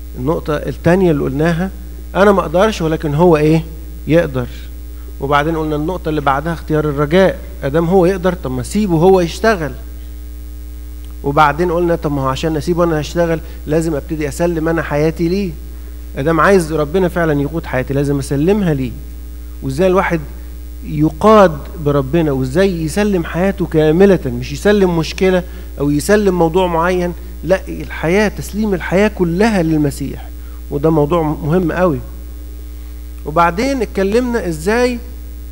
النقطة التانية اللي قلناها أنا ما أقدرش ولكن هو إيه يقدر وبعدين قلنا النقطة اللي بعدها اختيار الرجاء أدام هو يقدر طب ما سيبه هو يشتغل وبعدين قلنا طب ما هو عشان اسيبه انا هشتغل لازم ابتدي اسلم انا حياتي ليه ادام عايز ربنا فعلا يقود حياتي لازم اسلمها ليه وازاي الواحد يقاد بربنا وازاي يسلم حياته كاملة مش يسلم مشكلة او يسلم موضوع معين لا الحياة تسليم الحياة كلها للمسيح وده موضوع مهم قوي وبعدين اتكلمنا ازاي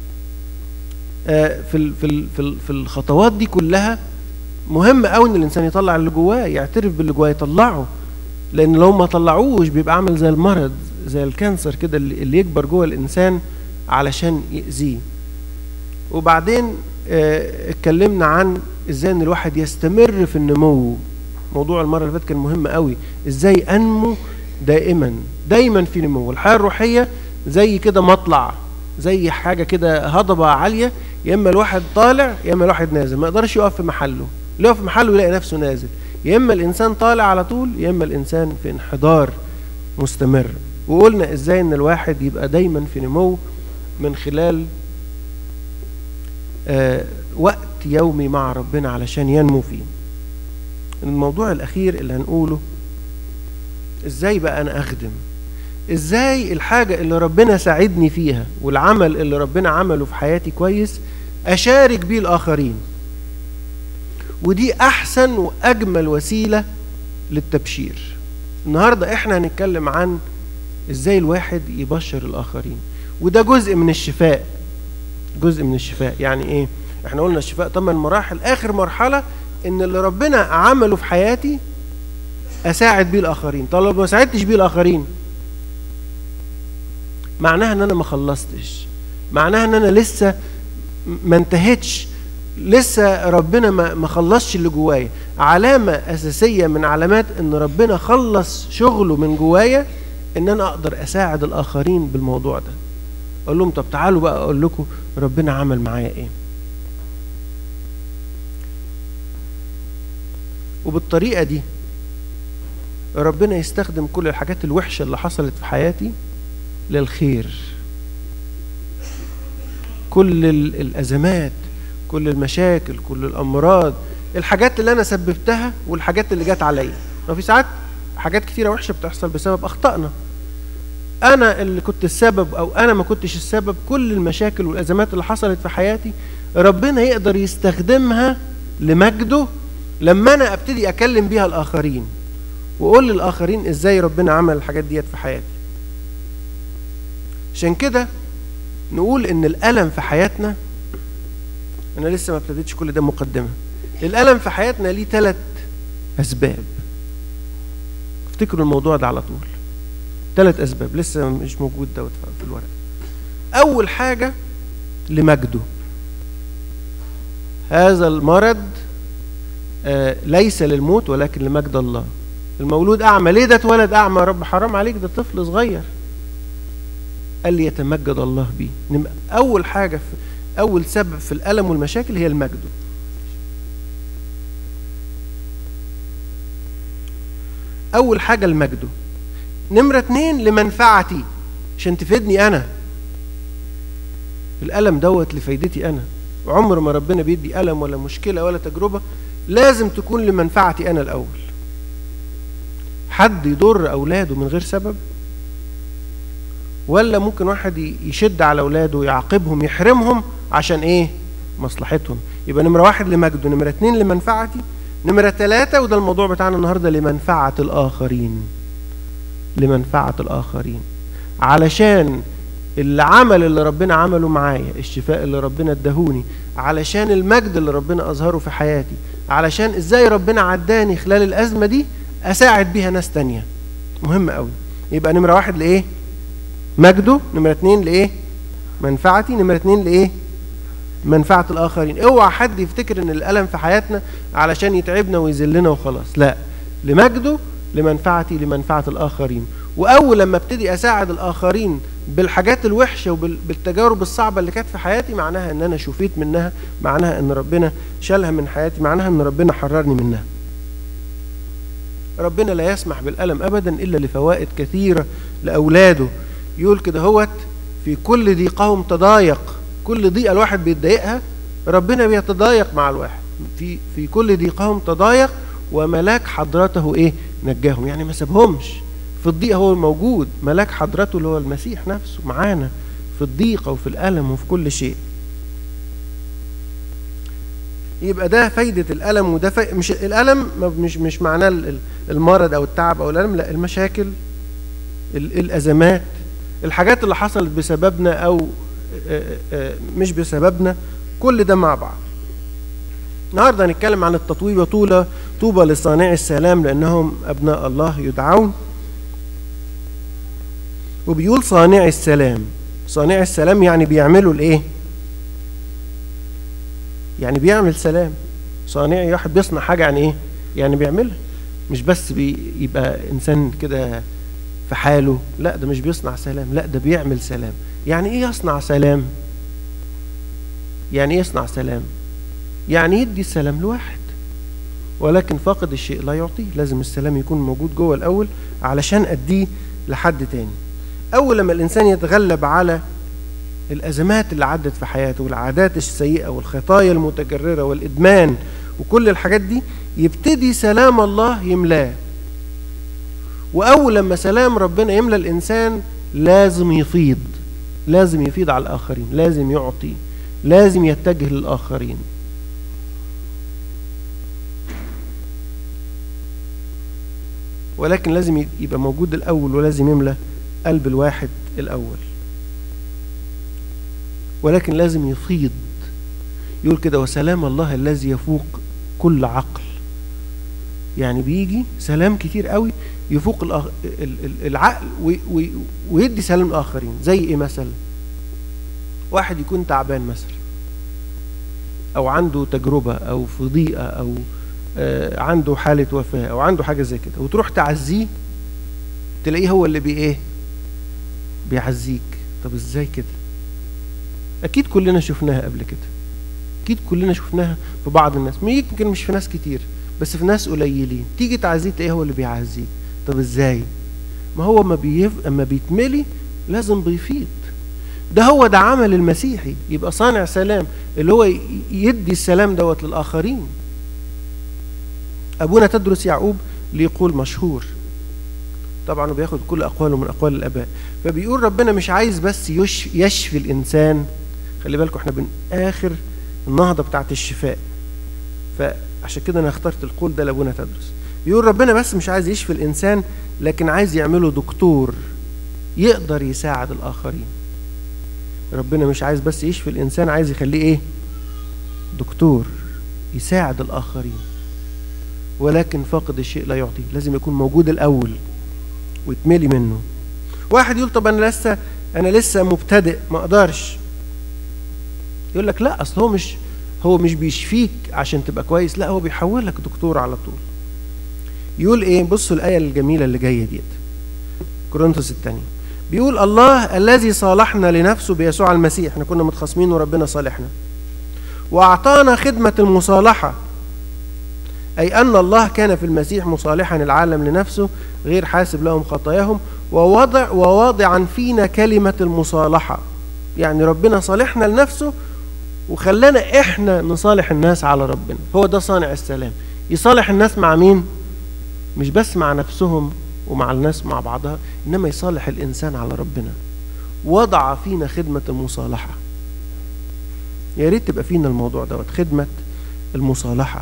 آه، في ال- في ال- في ال- في الخطوات دي كلها مهم قوي ان الانسان يطلع اللي جواه يعترف باللي جواه يطلعه لان لو ما طلعوش بيبقى عامل زي المرض زي الكانسر كده اللي اللي يكبر جوه الانسان علشان يأذيه وبعدين آه، اتكلمنا عن ازاي ان الواحد يستمر في النمو موضوع المره اللي فاتت كان مهم قوي ازاي انمو دائما دايما في نمو الحياه الروحيه زي كده مطلع زي حاجه كده هضبه عاليه يا اما الواحد طالع يا اما الواحد نازل ما يقدرش يقف في محله اللي يقف في محله يلاقي نفسه نازل يا اما الانسان طالع على طول يا اما الانسان في انحدار مستمر وقلنا ازاي ان الواحد يبقى دايما في نمو من خلال آه وقت يومي مع ربنا علشان ينمو فيه الموضوع الاخير اللي هنقوله ازاي بقى انا اخدم ازاي الحاجة اللي ربنا ساعدني فيها والعمل اللي ربنا عمله في حياتي كويس اشارك بيه الاخرين ودي احسن واجمل وسيلة للتبشير النهاردة احنا هنتكلم عن ازاي الواحد يبشر الاخرين وده جزء من الشفاء جزء من الشفاء يعني ايه احنا قلنا الشفاء ثمان مراحل اخر مرحلة ان اللي ربنا عمله في حياتي اساعد بيه الاخرين طب لو ما ساعدتش بيه الاخرين معناها ان انا ما خلصتش معناها ان انا لسه ما انتهتش لسه ربنا ما ما خلصش اللي جوايا علامة أساسية من علامات إن ربنا خلص شغله من جوايا إن أنا أقدر أساعد الآخرين بالموضوع ده أقول لهم طب تعالوا بقى أقول لكم ربنا عمل معايا إيه وبالطريقة دي ربنا يستخدم كل الحاجات الوحشة اللي حصلت في حياتي للخير كل ال- الأزمات كل المشاكل كل الأمراض الحاجات اللي أنا سببتها والحاجات اللي جت عليا ما في ساعات حاجات كتيرة وحشة بتحصل بسبب أخطائنا أنا اللي كنت السبب أو أنا ما كنتش السبب كل المشاكل والأزمات اللي حصلت في حياتي ربنا يقدر يستخدمها لمجده لما أنا أبتدي أكلم بيها الآخرين وأقول للآخرين إزاي ربنا عمل الحاجات ديت في حياتي عشان كده نقول ان الالم في حياتنا انا لسه ما ابتديتش كل ده مقدمه الالم في حياتنا ليه ثلاث اسباب افتكروا الموضوع ده على طول ثلاث اسباب لسه مش موجود دوت في الورق اول حاجه لمجده هذا المرض آه ليس للموت ولكن لمجد الله المولود اعمى ليه ده اتولد اعمى يا رب حرام عليك ده طفل صغير قال لي يتمجد الله بيه نم- اول حاجه في اول سبب في الالم والمشاكل هي المجد اول حاجه المجد نمره اتنين لمنفعتي عشان تفيدني انا الالم دوت لفايدتي انا عمر ما ربنا بيدي الم ولا مشكله ولا تجربه لازم تكون لمنفعتي انا الاول حد يضر اولاده من غير سبب ولا ممكن واحد ي- يشد على اولاده يعاقبهم يحرمهم عشان ايه مصلحتهم يبقى نمره واحد لمجده نمره اتنين لمنفعتي نمره ثلاثة وده الموضوع بتاعنا النهارده لمنفعة الآخرين لمنفعة الآخرين علشان العمل اللي ربنا عمله معايا الشفاء اللي ربنا اداهوني علشان المجد اللي ربنا أظهره في حياتي علشان ازاي ربنا عداني خلال الأزمة دي أساعد بيها ناس تانية مهم قوي يبقى نمرة واحد لإيه مجده نمرة اتنين لإيه منفعتي نمرة اتنين لإيه منفعة الآخرين اوعى حد يفتكر ان الألم في حياتنا علشان يتعبنا ويذلنا وخلاص لا لمجده لمنفعتي لمنفعة الآخرين وأول لما ابتدي أساعد الآخرين بالحاجات الوحشة وبالتجارب الصعبة اللي كانت في حياتي معناها ان أنا شفيت منها معناها ان ربنا شالها من حياتي معناها ان ربنا حررني منها ربنا لا يسمح بالألم أبدا إلا لفوائد كثيرة لأولاده يقول كده هوت في كل ضيقهم تضايق كل ضيقة الواحد بيتضايقها ربنا بيتضايق مع الواحد في في كل ضيقهم تضايق وملاك حضرته ايه نجاهم يعني ما سابهمش في الضيقة هو الموجود ملاك حضرته اللي هو المسيح نفسه معانا في الضيقة وفي الألم وفي كل شيء يبقى ده فايدة الألم وده في... مش الألم مش مش معناه المرض أو التعب أو الألم لا المشاكل الأزمات الحاجات اللي حصلت بسببنا أو مش بسببنا كل ده مع بعض النهارده هنتكلم عن التطويب طولة طوبى لصانع السلام لأنهم أبناء الله يدعون وبيقول صانع السلام صانع السلام يعني بيعملوا الايه يعني بيعمل سلام صانع واحد بيصنع حاجة يعني ايه يعني بيعملها مش بس بيبقى انسان كده في حاله لا ده مش بيصنع سلام لا ده بيعمل سلام يعني ايه يصنع سلام يعني ايه يصنع سلام يعني يدي السلام لواحد ولكن فاقد الشيء لا يعطيه لازم السلام يكون موجود جوه الاول علشان اديه لحد تاني اول لما الانسان يتغلب على الازمات اللي عدت في حياته والعادات السيئه والخطايا المتكرره والادمان وكل الحاجات دي يبتدي سلام الله يملاه واول لما سلام ربنا يملى الانسان لازم يفيض لازم يفيض على الاخرين لازم يعطي لازم يتجه للاخرين ولكن لازم يبقى موجود الاول ولازم يملى قلب الواحد الاول ولكن لازم يفيض يقول كده وسلام الله الذي يفوق كل عقل يعني بيجي سلام كتير قوي يفوق العقل ويدي سلام للاخرين زي ايه مثلا واحد يكون تعبان مثلا او عنده تجربه او في ضيقه او عنده حاله وفاه او عنده حاجه زي كده وتروح تعزيه تلاقيه هو اللي بي ايه بيعزيك طب ازاي كده اكيد كلنا شفناها قبل كده اكيد كلنا شفناها في بعض الناس يمكن مش في ناس كتير بس في ناس قليلين تيجي تعزيه تلاقيه هو اللي بيعزيك طب ازاي ما هو اما بيف... اما بيتملي لازم بيفيض ده هو ده عمل المسيحي يبقى صانع سلام اللي هو يدي السلام دوت للاخرين ابونا تدرس يعقوب ليقول مشهور طبعا بياخد كل اقواله من اقوال الاباء فبيقول ربنا مش عايز بس يشفي الانسان خلي بالكم احنا بن اخر النهضه بتاعت الشفاء فعشان كده انا اخترت القول ده لابونا تدرس بيقول ربنا بس مش عايز يشفي الانسان لكن عايز يعمله دكتور يقدر يساعد الاخرين ربنا مش عايز بس يشفي الانسان عايز يخليه ايه دكتور يساعد الاخرين ولكن فاقد الشيء لا يعطيه لازم يكون موجود الاول ويتملي منه واحد يقول طب انا لسه انا لسه مبتدئ ما اقدرش يقول لك لا اصل هو مش هو مش بيشفيك عشان تبقى كويس لا هو بيحولك دكتور على طول يقول ايه بصوا الايه الجميله اللي جايه ديت كورنثوس الثانيه بيقول الله الذي صالحنا لنفسه بيسوع المسيح احنا كنا متخاصمين وربنا صالحنا واعطانا خدمه المصالحه أي أن الله كان في المسيح مصالحا العالم لنفسه غير حاسب لهم خطاياهم ووضع وواضعا فينا كلمة المصالحة يعني ربنا صالحنا لنفسه وخلانا إحنا نصالح الناس على ربنا هو ده صانع السلام يصالح الناس مع مين؟ مش بس مع نفسهم ومع الناس مع بعضها إنما يصالح الإنسان على ربنا وضع فينا خدمة المصالحة يا ريت تبقى فينا الموضوع دوت خدمة المصالحة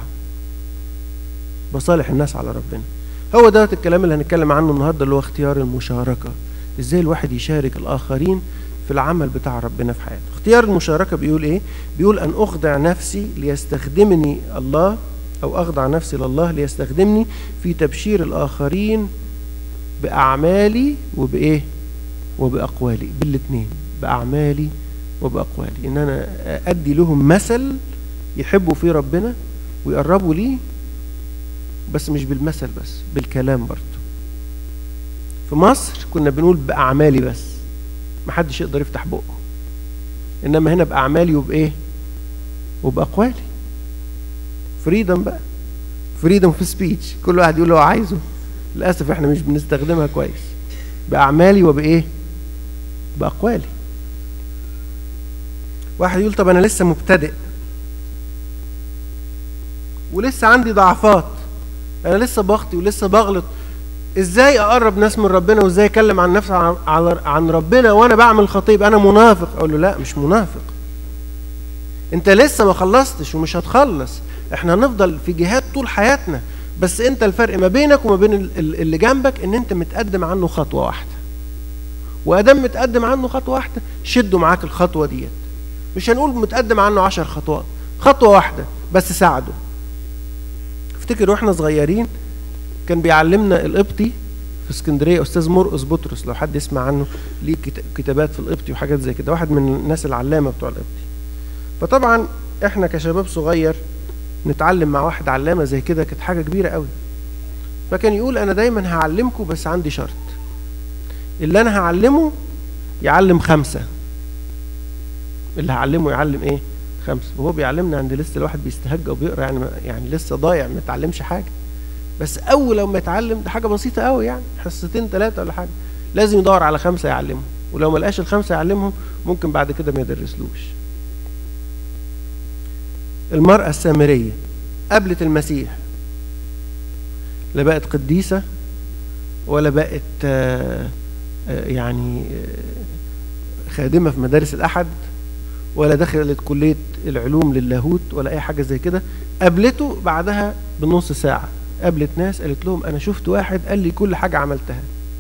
بصالح الناس على ربنا هو ده الكلام اللي هنتكلم عنه النهارده اللي هو اختيار المشاركه ازاي الواحد يشارك الاخرين في العمل بتاع ربنا في حياته اختيار المشاركه بيقول ايه بيقول ان اخضع نفسي ليستخدمني الله او اخضع نفسي لله ليستخدمني في تبشير الاخرين باعمالي وبايه وباقوالي بالاثنين باعمالي وباقوالي ان انا ادي لهم مثل يحبوا فيه ربنا ويقربوا ليه بس مش بالمثل بس بالكلام برضه في مصر كنا بنقول بأعمالي بس محدش يقدر يفتح بقه إنما هنا بأعمالي وبإيه وبأقوالي فريدم بقى فريدم في سبيتش كل واحد يقول اللي هو عايزه للاسف احنا مش بنستخدمها كويس باعمالي وبايه باقوالي واحد يقول طب انا لسه مبتدئ ولسه عندي ضعفات انا لسه بخطي ولسه بغلط ازاي اقرب ناس من ربنا وازاي اكلم عن نفسي عن, عن ربنا وانا بعمل خطيب انا منافق اقول له لا مش منافق انت لسه ما خلصتش ومش هتخلص احنا هنفضل في جهاد طول حياتنا بس انت الفرق ما بينك وما بين اللي جنبك ان انت متقدم عنه خطوه واحده وادام متقدم عنه خطوه واحده شدوا معاك الخطوه ديت مش هنقول متقدم عنه عشر خطوات خطوه واحده بس ساعده افتكر واحنا صغيرين كان بيعلمنا القبطي في اسكندريه استاذ مرقس بطرس لو حد يسمع عنه ليه كتابات في القبطي وحاجات زي كده واحد من الناس العلامه بتوع القبطي فطبعا احنا كشباب صغير نتعلم مع واحد علامه زي كده كانت حاجه كبيره قوي فكان يقول انا دايما هعلمكم بس عندي شرط اللي انا هعلمه يعلم خمسه اللي هعلمه يعلم ايه خمسه وهو بيعلمنا عند لسه الواحد بيستهجى وبيقرا يعني يعني لسه ضايع ما اتعلمش حاجه بس اول لما يتعلم ده حاجه بسيطه قوي يعني حصتين ثلاثه ولا حاجه لازم يدور على خمسه يعلمهم ولو ما لقاش الخمسه يعلمهم ممكن بعد كده ما يدرسلوش المرأة السامرية قابلت المسيح لا بقت قديسة ولا بقت يعني خادمة في مدارس الأحد ولا دخلت كلية العلوم للاهوت ولا أي حاجة زي كده قابلته بعدها بنص ساعة قابلت ناس قالت لهم أنا شفت واحد قال لي كل حاجة عملتها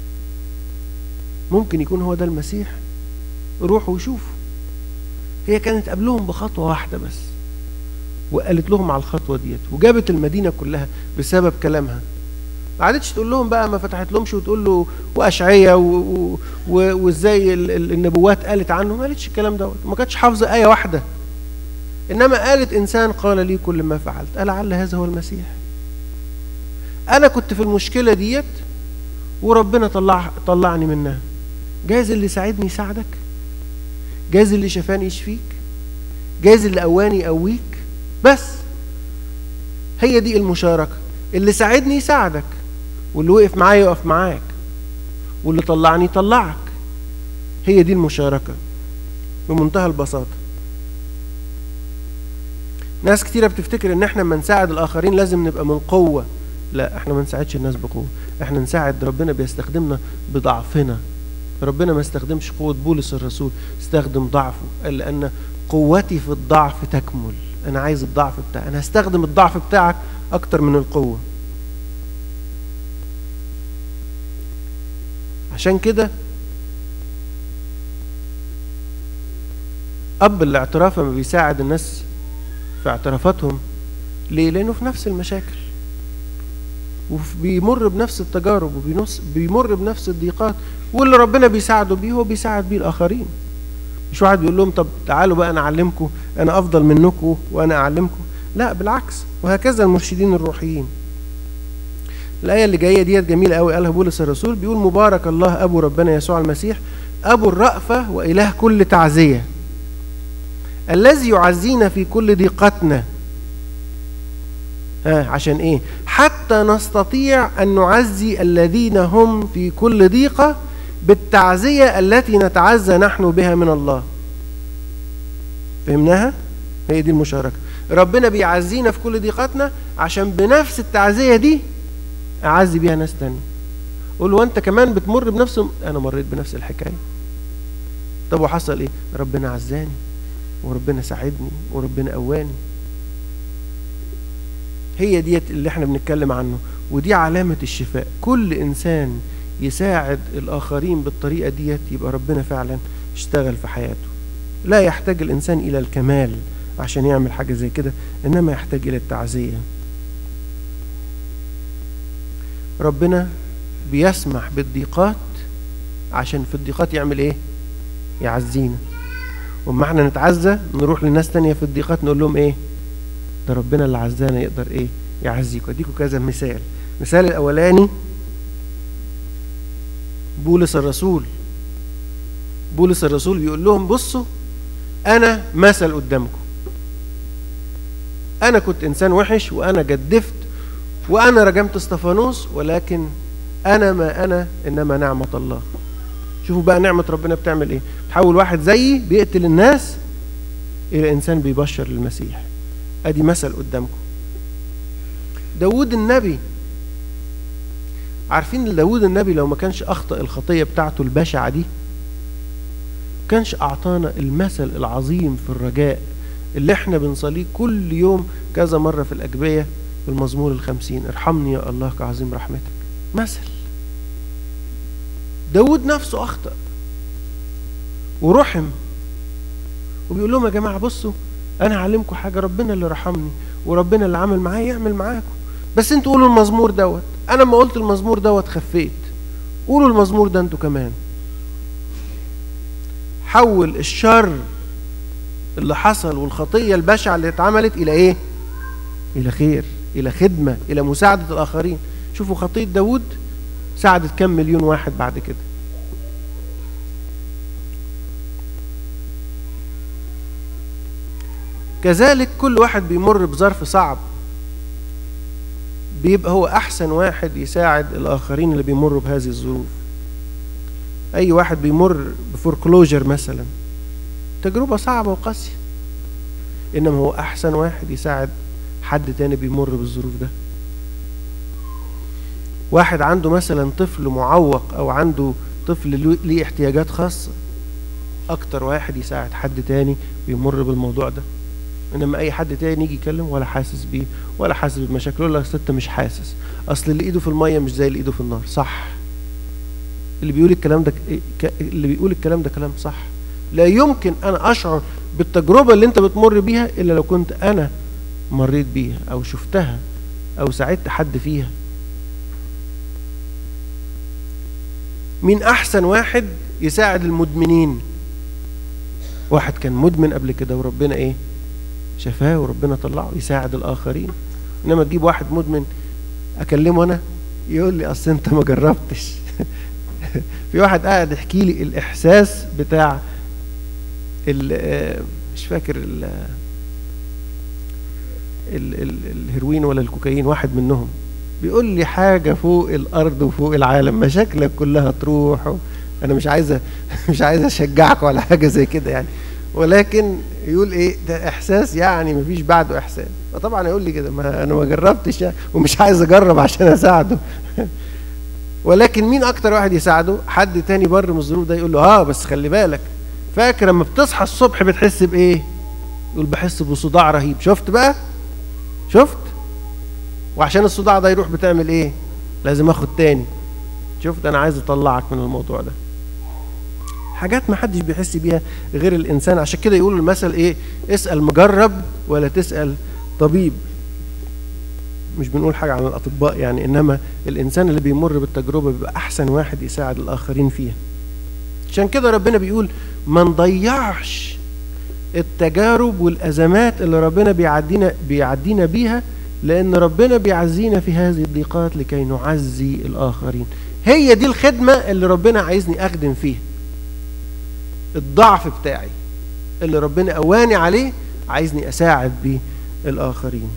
ممكن يكون هو ده المسيح روحوا وشوفوا هي كانت قبلهم بخطوة واحدة بس وقالت لهم على الخطوة ديت وجابت المدينة كلها بسبب كلامها ما عادتش تقول لهم بقى ما فتحت لهمش وتقول له واشعية وازاي النبوات قالت عنه ما قالتش الكلام دوت ما كانتش حافظة آية واحدة إنما قالت إنسان قال لي كل ما فعلت ألعل هذا هو المسيح أنا كنت في المشكلة ديت وربنا طلع طلعني منها جايز اللي ساعدني يساعدك جايز اللي شفاني يشفيك جايز اللي قواني يقويك بس هي دي المشاركة اللي ساعدني يساعدك واللي وقف معايا يقف معاك واللي طلعني يطلعك هي دي المشاركة بمنتهى البساطة ناس كتيرة بتفتكر ان احنا لما نساعد الاخرين لازم نبقى من قوة لا احنا ما نساعدش الناس بقوة احنا نساعد ربنا بيستخدمنا بضعفنا ربنا ما استخدمش قوة بولس الرسول استخدم ضعفه قال لأن قوتي في الضعف تكمل أنا عايز الضعف بتاعي أنا هستخدم الضعف بتاعك أكتر من القوة عشان كده أب الاعتراف لما بيساعد الناس في اعترافاتهم ليه؟ لأنه في نفس المشاكل وبيمر بنفس التجارب وبيمر بنفس الضيقات واللي ربنا بيساعده بيه هو بيساعد بيه الآخرين مش واحد بيقول لهم طب تعالوا بقى أنا أعلمكم أنا أفضل منكم وأنا أعلمكم لا بالعكس وهكذا المرشدين الروحيين الآية اللي جاية ديت جميلة قوي قالها بولس الرسول بيقول مبارك الله أبو ربنا يسوع المسيح أبو الرأفة وإله كل تعزية الذي يعزينا في كل ضيقتنا ها عشان ايه حتى نستطيع ان نعزي الذين هم في كل ضيقه بالتعزيه التي نتعزى نحن بها من الله فهمناها هي دي المشاركه ربنا بيعزينا في كل ضيقاتنا عشان بنفس التعزيه دي اعزي بيها ناس تانية قول له انت كمان بتمر بنفس انا مريت بنفس الحكايه طب وحصل ايه ربنا عزاني وربنا ساعدني وربنا قواني هي ديت اللي احنا بنتكلم عنه ودي علامة الشفاء كل إنسان يساعد الآخرين بالطريقة ديت يبقى ربنا فعلا اشتغل في حياته لا يحتاج الإنسان إلى الكمال عشان يعمل حاجة زي كده إنما يحتاج إلى التعزية ربنا بيسمح بالضيقات عشان في الضيقات يعمل ايه يعزينا وما احنا نتعزى نروح لناس تانية في الضيقات نقول لهم ايه ده ربنا اللي عزانا يقدر ايه يعزيكم اديكم كذا مثال مثال الاولاني بولس الرسول بولس الرسول بيقول لهم بصوا انا مثل قدامكم انا كنت انسان وحش وانا جدفت وانا رجمت استفانوس ولكن انا ما انا انما نعمه الله شوفوا بقى نعمه ربنا بتعمل ايه تحول واحد زيي بيقتل الناس الى انسان بيبشر المسيح ادي مثل قدامكم داود النبي عارفين داود النبي لو ما كانش اخطا الخطيه بتاعته البشعه دي كانش اعطانا المثل العظيم في الرجاء اللي احنا بنصليه كل يوم كذا مرة في الأجبية في المزمور الخمسين ارحمني يا الله كعظيم رحمتك مثل داود نفسه أخطأ ورحم وبيقول لهم يا جماعة بصوا أنا هعلمكم حاجة ربنا اللي رحمني وربنا اللي عمل معايا يعمل معاكم بس انتوا قولوا المزمور دوت أنا ما قلت المزمور دوت خفيت قولوا المزمور ده انتوا كمان حول الشر اللي حصل والخطية البشعة اللي اتعملت إلى إيه؟ إلى خير إلى خدمة إلى مساعدة الآخرين شوفوا خطية داود ساعدت كم مليون واحد بعد كده كذلك كل واحد بيمر بظرف صعب بيبقى هو أحسن واحد يساعد الآخرين اللي بيمروا بهذه الظروف أي واحد بيمر بفوركلوجر مثلا تجربة صعبة وقاسية إنما هو أحسن واحد يساعد حد تاني بيمر بالظروف ده واحد عنده مثلا طفل معوق أو عنده طفل ليه احتياجات خاصة أكتر واحد يساعد حد تاني بيمر بالموضوع ده إنما أي حد تاني يجي يكلم ولا حاسس بيه ولا حاسس بمشاكله ولا أصل أنت مش حاسس أصل اللي إيده في المية مش زي اللي إيده في النار صح اللي بيقول الكلام ده اللي بيقول الكلام ده كلام صح لا يمكن انا اشعر بالتجربه اللي انت بتمر بيها الا لو كنت انا مريت بيها او شفتها او ساعدت حد فيها مين احسن واحد يساعد المدمنين واحد كان مدمن قبل كده وربنا ايه شفاه وربنا طلعه يساعد الاخرين انما تجيب واحد مدمن اكلمه انا يقول لي اصل انت ما جربتش في واحد قاعد يحكي لي الاحساس بتاع مش فاكر ال ال ال الهيروين ولا الكوكايين واحد منهم بيقول لي حاجه فوق الارض وفوق العالم مشاكلك كلها تروح انا مش عايز مش عايز اشجعك ولا حاجه زي كده يعني ولكن يقول ايه ده احساس يعني مفيش بعده احساس فطبعا يقول لي كده ما انا ما جربتش يعني ومش عايز اجرب عشان اساعده ولكن مين اكتر واحد يساعده حد تاني بر من الظروف ده يقول له اه بس خلي بالك فاكر لما بتصحى الصبح بتحس بايه يقول بحس بصداع رهيب شفت بقى شفت وعشان الصداع ده يروح بتعمل ايه لازم اخد تاني شفت انا عايز اطلعك من الموضوع ده حاجات ما حدش بيحس بيها غير الانسان عشان كده يقولوا المثل ايه اسال مجرب ولا تسال طبيب مش بنقول حاجه عن الاطباء يعني انما الانسان اللي بيمر بالتجربه بيبقى احسن واحد يساعد الاخرين فيها عشان كده ربنا بيقول ما نضيعش التجارب والازمات اللي ربنا بيعدينا بيعدينا بيها لان ربنا بيعزينا في هذه الضيقات لكي نعزي الاخرين هي دي الخدمه اللي ربنا عايزني اخدم فيها الضعف بتاعي اللي ربنا قواني عليه عايزني اساعد بيه الاخرين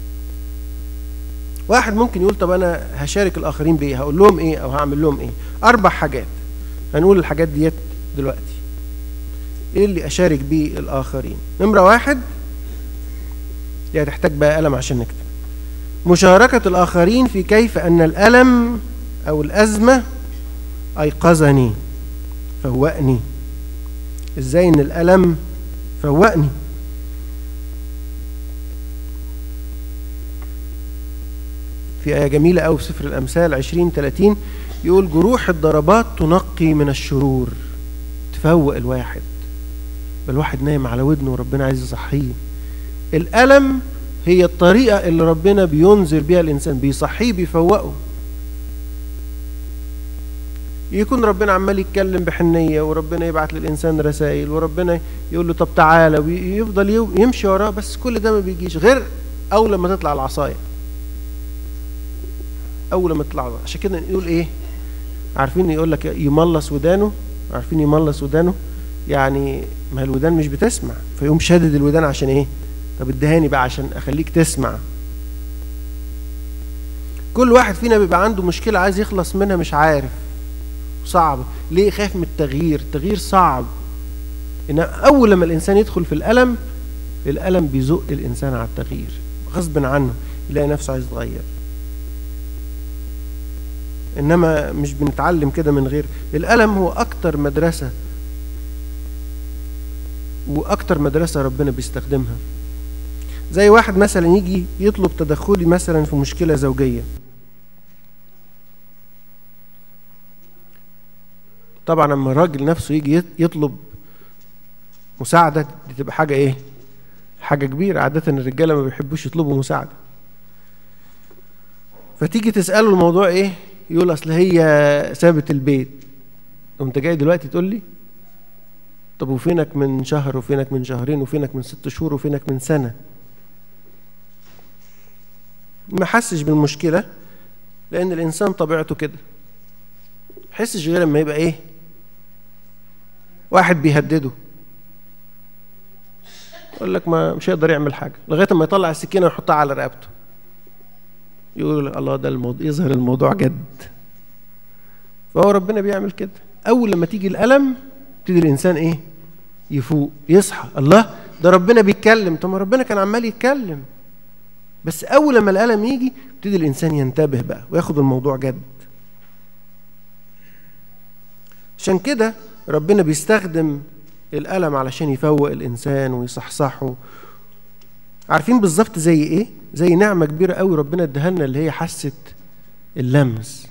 واحد ممكن يقول طب انا هشارك الاخرين بايه هقول لهم ايه او هعمل لهم ايه اربع حاجات هنقول الحاجات ديت دلوقتي ايه اللي اشارك بيه الاخرين نمره واحد دي هتحتاج بقى قلم عشان نكتب مشاركة الآخرين في كيف أن الألم أو الأزمة أيقظني فوقني إزاي أن الألم فوقني في آية جميلة أوي في سفر الأمثال 20 30 يقول جروح الضربات تنقي من الشرور تفوق الواحد الواحد نايم على ودنه وربنا عايز يصحيه الألم هي الطريقة اللي ربنا بينذر بيها الإنسان بيصحيه بيفوقه يكون ربنا عمال يتكلم بحنية وربنا يبعت للإنسان رسائل وربنا يقول له طب تعالى ويفضل يمشي وراه بس كل ده ما بيجيش غير أول لما تطلع العصاية أول لما تطلع عشان كده نقول إيه عارفين يقول لك يملص ودانه عارفين يملص ودانه يعني ما الودان مش بتسمع فيقوم شادد الودان عشان ايه طب ادهاني بقى عشان اخليك تسمع كل واحد فينا بيبقى عنده مشكلة عايز يخلص منها مش عارف صعب ليه خايف من التغيير التغيير صعب إن أول لما الإنسان يدخل في الألم الألم بيزق الإنسان على التغيير غصب عنه يلاقي نفسه عايز يتغير إنما مش بنتعلم كده من غير الألم هو أكتر مدرسة وأكتر مدرسة ربنا بيستخدمها زي واحد مثلا يجي يطلب تدخلي مثلا في مشكلة زوجية طبعا لما الراجل نفسه يجي يطلب مساعدة دي تبقى حاجة ايه حاجة كبيرة عادة الرجالة ما بيحبوش يطلبوا مساعدة فتيجي تسأله الموضوع ايه يقول اصل هي سابت البيت وانت جاي دلوقتي تقول لي طب وفينك من شهر وفينك من شهرين وفينك من ست شهور وفينك من سنة ما حسش بالمشكلة لأن الإنسان طبيعته كده حسش غير لما يبقى إيه واحد بيهدده يقول لك ما مش هيقدر يعمل حاجة لغاية ما يطلع السكينة ويحطها على رقبته يقول الله ده الموضوع يظهر الموضوع جد فهو ربنا بيعمل كده أول لما تيجي الألم يبتدي الإنسان إيه يفوق يصحى الله ده ربنا بيتكلم طب ما ربنا كان عمال يتكلم بس اول لما الالم يجي يبتدي الانسان ينتبه بقى وياخد الموضوع جد عشان كده ربنا بيستخدم الالم علشان يفوق الانسان ويصحصحه عارفين بالظبط زي ايه زي نعمه كبيره قوي ربنا اداها لنا اللي هي حاسه اللمس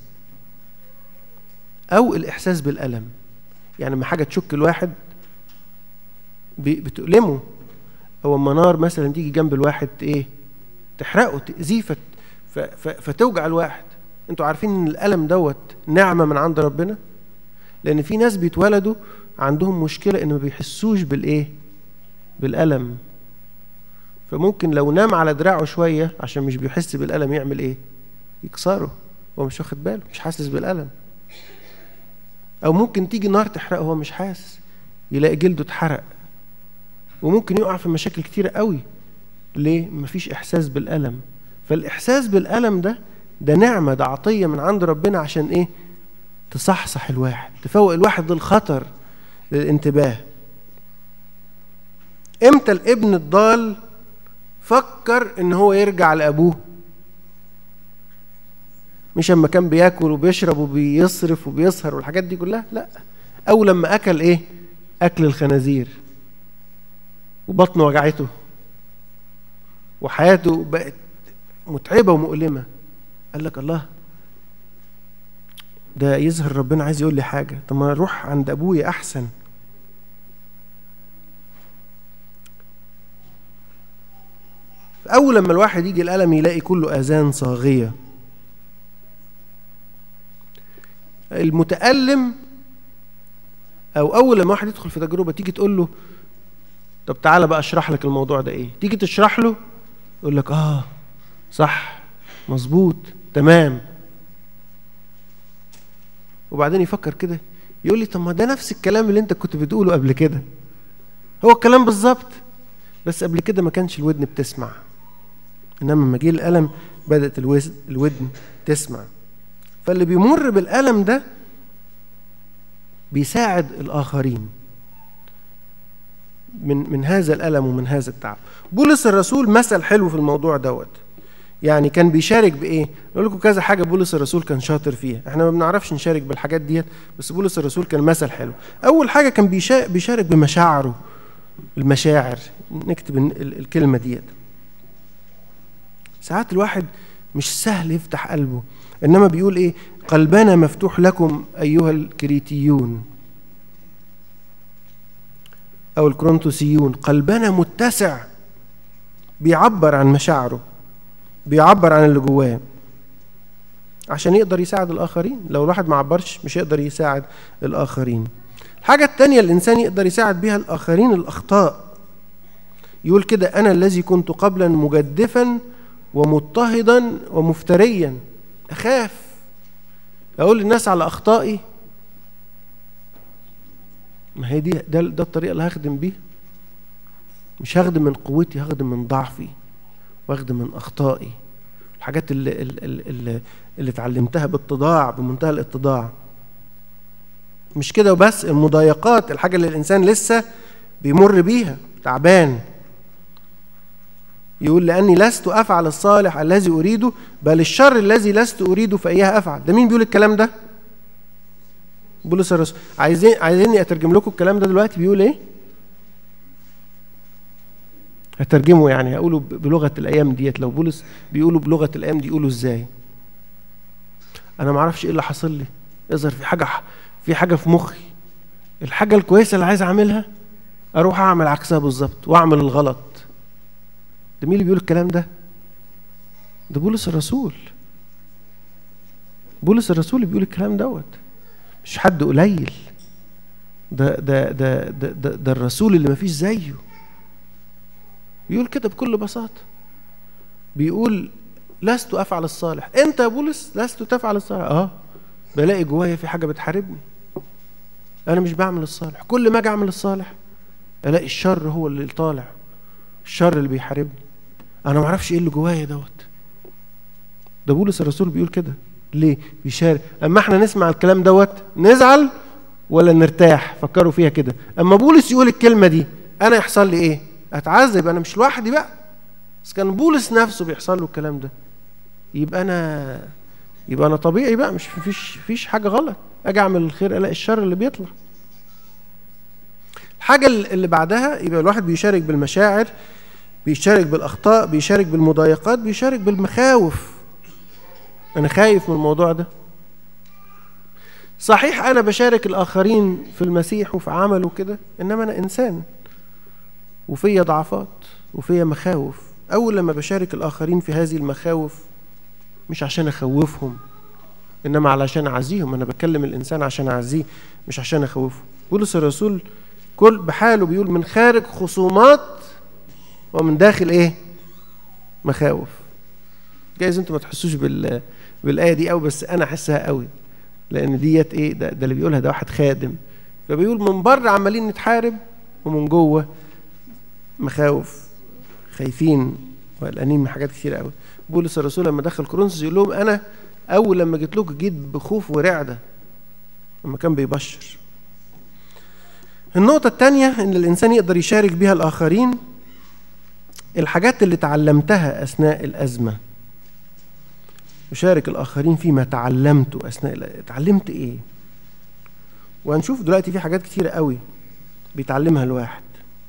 او الاحساس بالالم يعني لما حاجه تشك الواحد بتؤلمه او اما نار مثلا تيجي جنب الواحد ايه تحرقه تأذيه فت فتوجع الواحد انتوا عارفين ان الألم دوت نعمة من عند ربنا لأن في ناس بيتولدوا عندهم مشكلة إن ما بيحسوش بالإيه بالألم فممكن لو نام على دراعه شوية عشان مش بيحس بالألم يعمل إيه يكسره هو مش واخد باله مش حاسس بالألم أو ممكن تيجي نار تحرقه هو مش حاسس يلاقي جلده اتحرق وممكن يقع في مشاكل كتيرة قوي ليه؟ مفيش إحساس بالألم فالإحساس بالألم ده ده نعمة ده عطية من عند ربنا عشان إيه؟ تصحصح الواحد تفوق الواحد للخطر للانتباه امتى الابن الضال فكر ان هو يرجع لابوه مش اما كان بياكل وبيشرب وبيصرف وبيسهر والحاجات دي كلها لا او لما اكل ايه اكل الخنازير وبطنه وجعته وحياته بقت متعبة ومؤلمة قال لك الله ده يظهر ربنا عايز يقول لي حاجة طب ما اروح عند ابويا احسن أول لما الواحد يجي الألم يلاقي كله آذان صاغية المتألم أو أول لما واحد يدخل في تجربة تيجي تقول له طب تعالى بقى اشرح لك الموضوع ده ايه تيجي تشرح له يقول لك اه صح مظبوط تمام وبعدين يفكر كده يقول لي طب ما ده نفس الكلام اللي انت كنت بتقوله قبل كده هو الكلام بالظبط بس قبل كده ما كانش الودن بتسمع انما لما جه الالم بدات الودن تسمع فاللي بيمر بالالم ده بيساعد الاخرين من من هذا الالم ومن هذا التعب بولس الرسول مثل حلو في الموضوع دوت يعني كان بيشارك بايه نقول لكم كذا حاجه بولس الرسول كان شاطر فيها احنا ما بنعرفش نشارك بالحاجات ديت بس بولس الرسول كان مثل حلو اول حاجه كان بيشارك بمشاعره المشاعر نكتب الكلمه ديت ساعات الواحد مش سهل يفتح قلبه انما بيقول ايه قلبنا مفتوح لكم ايها الكريتيون او الكرونتوسيون قلبنا متسع بيعبر عن مشاعره بيعبر عن اللي جواه عشان يقدر يساعد الاخرين لو الواحد ما عبرش مش يقدر يساعد الاخرين الحاجه الثانيه الانسان يقدر يساعد بيها الاخرين الاخطاء يقول كده انا الذي كنت قبلا مجدفا ومضطهدا ومفتريا اخاف اقول للناس على اخطائي ما هي دي ده, ده الطريقه اللي هخدم بيها مش هخدم من قوتي هخدم من ضعفي واخدم من اخطائي الحاجات اللي, اللي, اللي, اللي اتعلمتها باتضاع بمنتهى الاتضاع مش كده وبس المضايقات الحاجة اللي الإنسان لسه بيمر بيها تعبان يقول لأني لست أفعل الصالح الذي أريده بل الشر الذي لست أريده فإياه أفعل ده مين بيقول الكلام ده؟ بولس الرسول عايزين عايزيني أترجم لكم الكلام ده دلوقتي بيقول إيه؟ هترجمه يعني هقوله بلغة الأيام ديت لو بولس بيقولوا بلغة الأيام دي يقولوا إزاي؟ أنا ما أعرفش إيه اللي حصل لي يظهر في حاجة في حاجة في مخي الحاجة الكويسة اللي عايز أعملها أروح أعمل عكسها بالظبط وأعمل الغلط ده مين اللي بيقول الكلام ده؟ ده بولس الرسول بولس الرسول اللي بيقول الكلام دوت مش حد قليل ده ده ده ده, ده, ده الرسول اللي ما فيش زيه بيقول كده بكل بساطة بيقول لست أفعل الصالح أنت يا بولس لست تفعل الصالح آه بلاقي جوايا في حاجة بتحاربني أنا مش بعمل الصالح كل ما أجي أعمل الصالح ألاقي الشر هو اللي طالع الشر اللي بيحاربني أنا ما أعرفش إيه اللي جوايا دوت ده بولس الرسول بيقول كده ليه بيشارك أما إحنا نسمع الكلام دوت نزعل ولا نرتاح فكروا فيها كده أما بولس يقول الكلمة دي أنا يحصل لي إيه أتعذب أنا مش لوحدي بقى بس كان بولس نفسه بيحصل له الكلام ده يبقى أنا يبقى انا طبيعي بقى مش فيش فيش حاجه غلط اجي اعمل الخير الاقي الشر اللي بيطلع الحاجه اللي بعدها يبقى الواحد بيشارك بالمشاعر بيشارك بالاخطاء بيشارك بالمضايقات بيشارك بالمخاوف انا خايف من الموضوع ده صحيح انا بشارك الاخرين في المسيح وفي عمله كده انما انا انسان وفيا ضعفات وفيا مخاوف اول لما بشارك الاخرين في هذه المخاوف مش عشان اخوفهم انما علشان اعزيهم انا بكلم الانسان عشان اعزيه مش عشان اخوفه بولس الرسول كل بحاله بيقول من خارج خصومات ومن داخل ايه مخاوف جايز انتوا ما تحسوش بال بالايه دي قوي بس انا احسها قوي لان ديت ايه ده, ده اللي بيقولها ده واحد خادم فبيقول من بره عمالين نتحارب ومن جوه مخاوف خايفين وقلقانين من حاجات كتير قوي بولس الرسول لما دخل كورنثوس يقول لهم انا اول لما جيت لكم جيت بخوف ورعده لما كان بيبشر النقطة الثانية إن الإنسان يقدر يشارك بها الآخرين الحاجات اللي تعلمتها أثناء الأزمة يشارك الآخرين فيما تعلمته أثناء اتعلمت إيه وهنشوف دلوقتي في حاجات كتيرة قوي بيتعلمها الواحد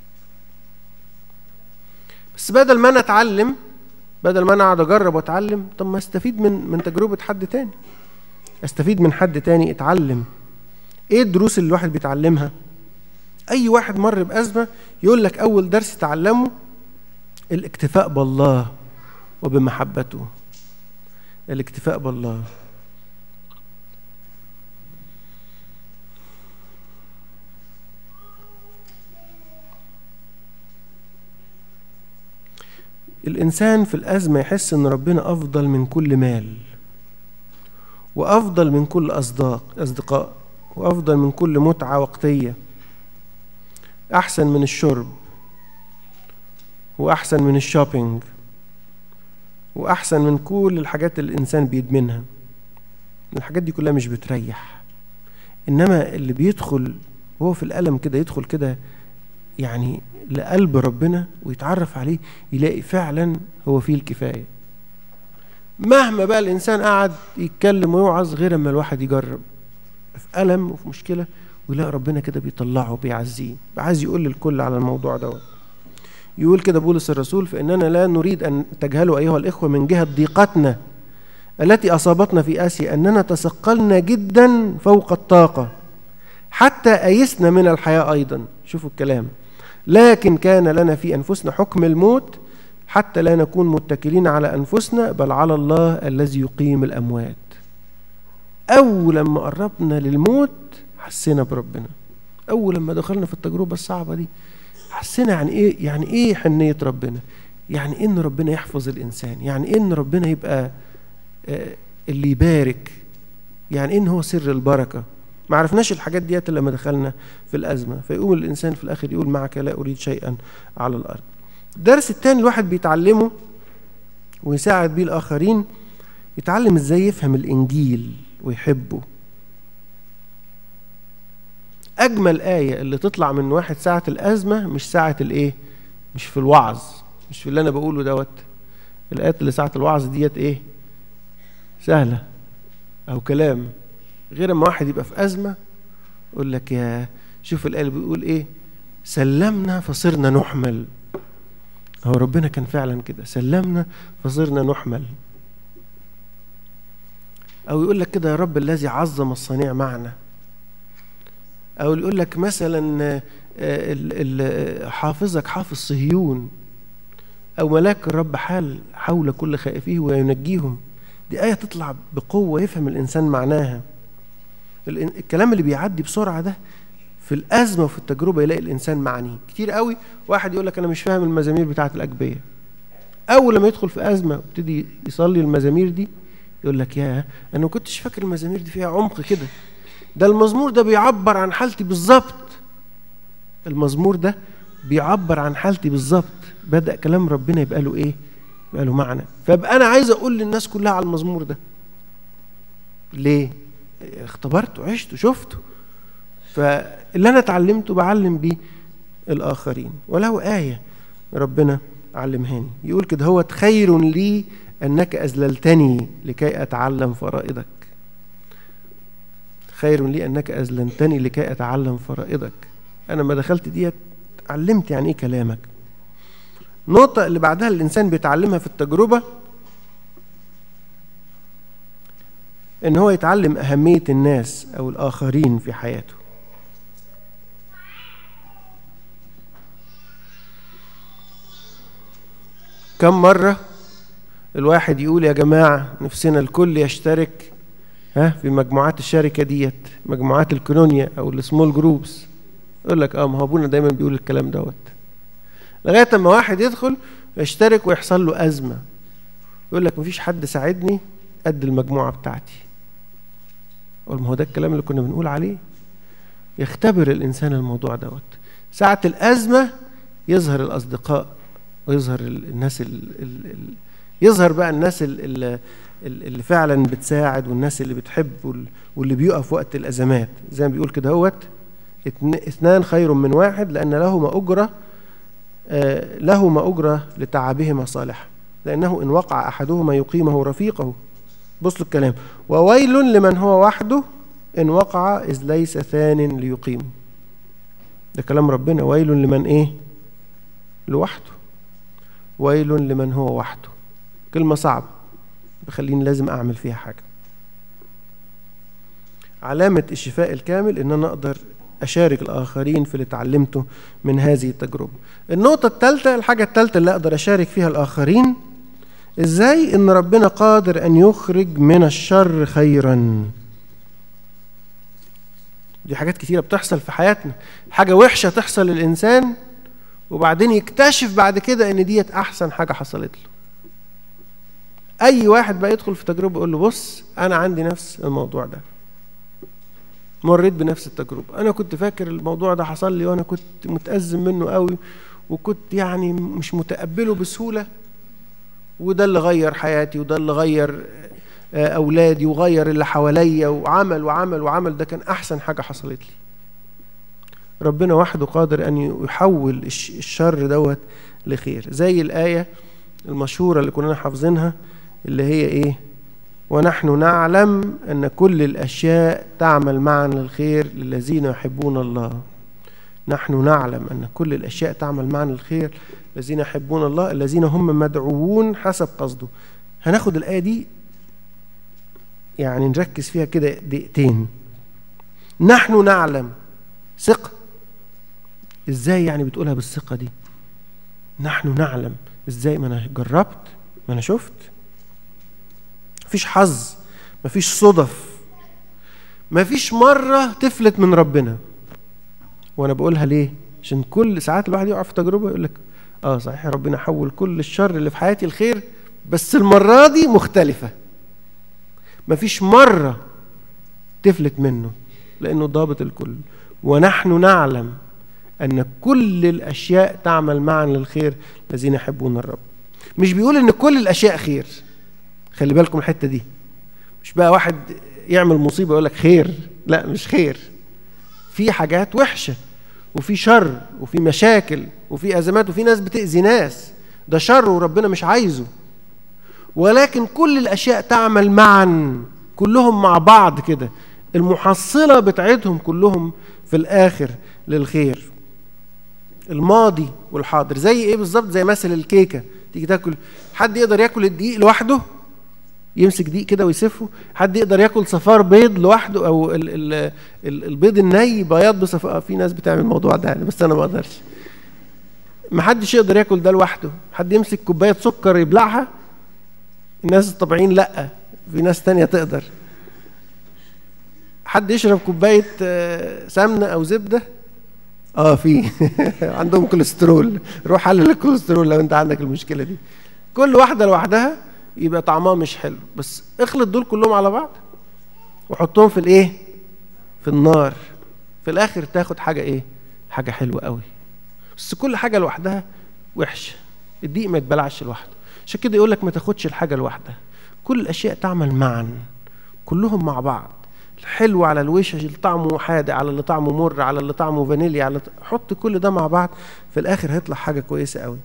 بس بدل ما أنا أتعلم بدل ما انا اقعد اجرب واتعلم طب ما استفيد من من تجربه حد تاني استفيد من حد تاني اتعلم ايه الدروس اللي الواحد بيتعلمها اي واحد مر بازمه يقول لك اول درس تعلمه الاكتفاء بالله وبمحبته الاكتفاء بالله الإنسان في الأزمة يحس إن ربنا أفضل من كل مال وأفضل من كل أصداق أصدقاء وأفضل من كل متعة وقتية أحسن من الشرب وأحسن من الشوبينج وأحسن من كل الحاجات اللي الإنسان بيدمنها الحاجات دي كلها مش بتريح إنما اللي بيدخل وهو في الألم كده يدخل كده يعني لقلب ربنا ويتعرف عليه يلاقي فعلا هو فيه الكفاية مهما بقى الإنسان قعد يتكلم ويوعظ غير أما الواحد يجرب في ألم وفي مشكلة ويلاقي ربنا كده بيطلعه وبيعزيه عايز يقول للكل على الموضوع دوت يقول كده بولس الرسول فإننا لا نريد أن تجهلوا أيها الإخوة من جهة ضيقتنا التي أصابتنا في آسيا أننا تثقلنا جدا فوق الطاقة حتى أيسنا من الحياة أيضا شوفوا الكلام لكن كان لنا في أنفسنا حكم الموت حتى لا نكون متكلين على أنفسنا بل على الله الذي يقيم الأموات أول لما قربنا للموت حسينا بربنا أول لما دخلنا في التجربة الصعبة دي حسينا يعني إيه يعني إيه حنية ربنا يعني إيه إن ربنا يحفظ الإنسان يعني إيه إن ربنا يبقى اللي يبارك يعني إيه إن هو سر البركة ما عرفناش الحاجات ديت لما دخلنا في الأزمة فيقوم الإنسان في الآخر يقول معك لا أريد شيئا على الأرض الدرس الثاني الواحد بيتعلمه ويساعد بيه الآخرين يتعلم ازاي يفهم الإنجيل ويحبه أجمل آية اللي تطلع من واحد ساعة الأزمة مش ساعة الإيه؟ مش في الوعظ مش في اللي أنا بقوله دوت الآيات اللي ساعة الوعظ ديت إيه؟ سهلة أو كلام غير اما واحد يبقى في أزمة يقول لك يا شوف الآية اللي بيقول إيه؟ سلمنا فصرنا نحمل هو ربنا كان فعلا كده سلمنا فصرنا نحمل أو يقول لك كده يا رب الذي عظم الصنيع معنا أو يقول لك مثلا حافظك حافظ صهيون أو ملاك الرب حال حول كل خائفيه وينجيهم دي آية تطلع بقوة يفهم الإنسان معناها الكلام اللي بيعدي بسرعة ده في الأزمة وفي التجربة يلاقي الإنسان معنيه كتير قوي واحد يقول لك أنا مش فاهم المزامير بتاعة الأجبية أول لما يدخل في أزمة ويبتدي يصلي المزامير دي يقول لك يا أنا ما كنتش فاكر المزامير دي فيها عمق كده ده المزمور ده بيعبر عن حالتي بالظبط المزمور ده بيعبر عن حالتي بالظبط بدأ كلام ربنا يبقى له إيه؟ يبقى له معنى فابقى أنا عايز أقول للناس كلها على المزمور ده ليه؟ اختبرته عشته شفته فاللي أنا اتعلمته بعلم بيه الآخرين وله آية ربنا علمهاني يقول كده هو خير لي أنك أذللتني لكي أتعلم فرائضك خير لي أنك أذللتني لكي أتعلم فرائضك أنا ما دخلت ديت علمت يعني إيه كلامك النقطة اللي بعدها الإنسان بيتعلمها في التجربة إن هو يتعلم أهمية الناس أو الآخرين في حياته كم مرة الواحد يقول يا جماعة نفسنا الكل يشترك ها في مجموعات الشركة ديت مجموعات الكولونيا أو السمول جروبس يقول لك اه ما هو ابونا دايما بيقول الكلام دوت لغايه اما واحد يدخل يشترك ويحصل له ازمه يقول لك مفيش حد ساعدني قد المجموعه بتاعتي اقول ما هو ده الكلام اللي كنا بنقول عليه يختبر الانسان الموضوع دوت ساعه الازمه يظهر الاصدقاء ويظهر الناس ال ال ال يظهر بقى الناس ال ال اللي فعلا بتساعد والناس اللي بتحب واللي بيقف وقت الازمات زي ما بيقول كده هوت اثنان خير من واحد لأن لهما أجرة آه لهما أجرة لتعبهما صالحة لأنه إن وقع أحدهما يقيمه رفيقه بصوا الكلام وويل لمن هو وحده إن وقع إذ ليس ثان ليقيمه ده كلام ربنا ويل لمن إيه لوحده ويل لمن هو وحده كلمة صعبة بخليني لازم أعمل فيها حاجة علامة الشفاء الكامل إن أنا أقدر أشارك الآخرين في اللي اتعلمته من هذه التجربة النقطة الثالثة الحاجة الثالثة اللي أقدر أشارك فيها الآخرين إزاي إن ربنا قادر أن يخرج من الشر خيرا دي حاجات كتيرة بتحصل في حياتنا حاجة وحشة تحصل للإنسان وبعدين يكتشف بعد كده إن ديت أحسن حاجة حصلت له أي واحد بقى يدخل في تجربة يقول له بص أنا عندي نفس الموضوع ده مريت بنفس التجربة أنا كنت فاكر الموضوع ده حصل لي وأنا كنت متأزم منه قوي وكنت يعني مش متقبله بسهولة وده اللي غير حياتي وده اللي غير أولادي وغير اللي حواليا وعمل وعمل وعمل ده كان أحسن حاجة حصلت لي ربنا وحده قادر أن يحول الشر دوت لخير زي الآية المشهورة اللي كنا حافظينها اللي هي إيه ونحن نعلم أن كل الأشياء تعمل معا للخير للذين يحبون الله نحن نعلم أن كل الأشياء تعمل معا للخير الذين يحبون الله الذين هم مدعوون حسب قصده هناخد الآية دي يعني نركز فيها كده دقيقتين نحن نعلم ثقة ازاي يعني بتقولها بالثقة دي نحن نعلم ازاي ما انا جربت ما انا شفت مفيش حظ مفيش صدف مفيش مرة تفلت من ربنا وانا بقولها ليه عشان كل ساعات الواحد يقع في تجربة يقول لك اه صحيح ربنا حول كل الشر اللي في حياتي الخير بس المرة دي مختلفة مفيش مرة تفلت منه لأنه ضابط الكل ونحن نعلم أن كل الأشياء تعمل معا للخير الذين يحبون الرب مش بيقول ان كل الاشياء خير خلي بالكم الحته دي مش بقى واحد يعمل مصيبه يقول لك خير لا مش خير في حاجات وحشه وفي شر وفي مشاكل وفي ازمات وفي ناس بتاذي ناس ده شر وربنا مش عايزه ولكن كل الاشياء تعمل معا كلهم مع بعض كده المحصله بتاعتهم كلهم في الاخر للخير الماضي والحاضر زي ايه بالظبط زي مثل الكيكه تيجي تاكل حد يقدر ياكل الدقيق لوحده يمسك دقيق كده ويسفه حد يقدر ياكل صفار بيض لوحده او ال ال ال البيض الني بياض بصفار في ناس بتعمل الموضوع ده يعني بس انا ما اقدرش ما حدش يقدر ياكل ده لوحده حد يمسك كوبايه سكر يبلعها الناس الطبيعيين لا في ناس تانية تقدر حد يشرب كوبايه سمنه او زبده اه في عندهم كوليسترول روح حلل الكوليسترول لو انت عندك المشكله دي كل واحده لوحدها يبقى طعمها مش حلو بس اخلط دول كلهم على بعض وحطهم في الايه في النار في الاخر تاخد حاجه ايه حاجه حلوه قوي بس كل حاجه لوحدها وحشه الدقيق ما يتبلعش لوحده عشان كده يقول لك ما تاخدش الحاجه لوحدها كل الاشياء تعمل معا كلهم مع بعض الحلو على الوش اللي طعمه حادق على اللي طعمه مر على اللي طعمه فانيليا على حط كل ده مع بعض في الاخر هيطلع حاجه كويسه قوي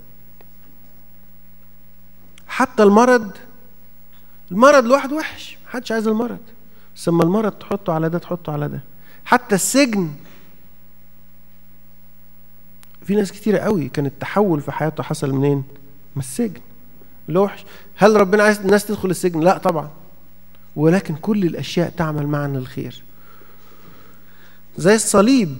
حتى المرض المرض لوحده وحش محدش عايز المرض بس اما المرض تحطه على ده تحطه على ده حتى السجن في ناس كتيرة قوي كان التحول في حياته حصل منين؟ من السجن اللي وحش هل ربنا عايز الناس تدخل السجن؟ لا طبعا ولكن كل الأشياء تعمل معا للخير زي الصليب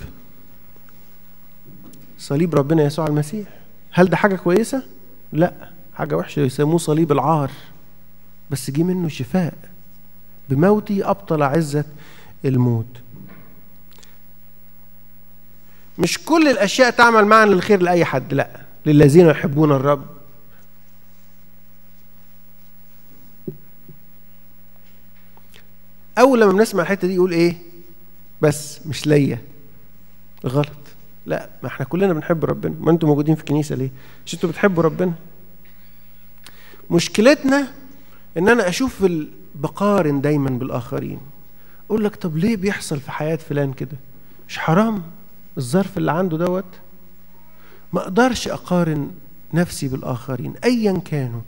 صليب ربنا يسوع المسيح هل ده حاجة كويسة؟ لا حاجة وحشة يسموه صليب العار بس جه منه شفاء بموتي أبطل عزة الموت مش كل الأشياء تعمل معا للخير لأي حد لا للذين يحبون الرب أول لما بنسمع الحتة دي يقول إيه بس مش ليا غلط لا ما احنا كلنا بنحب ربنا ما انتوا موجودين في الكنيسة ليه مش انتوا بتحبوا ربنا مشكلتنا ان انا اشوف بقارن دايما بالاخرين اقول لك طب ليه بيحصل في حياه فلان كده مش حرام الظرف اللي عنده دوت ما اقدرش اقارن نفسي بالاخرين ايا كانوا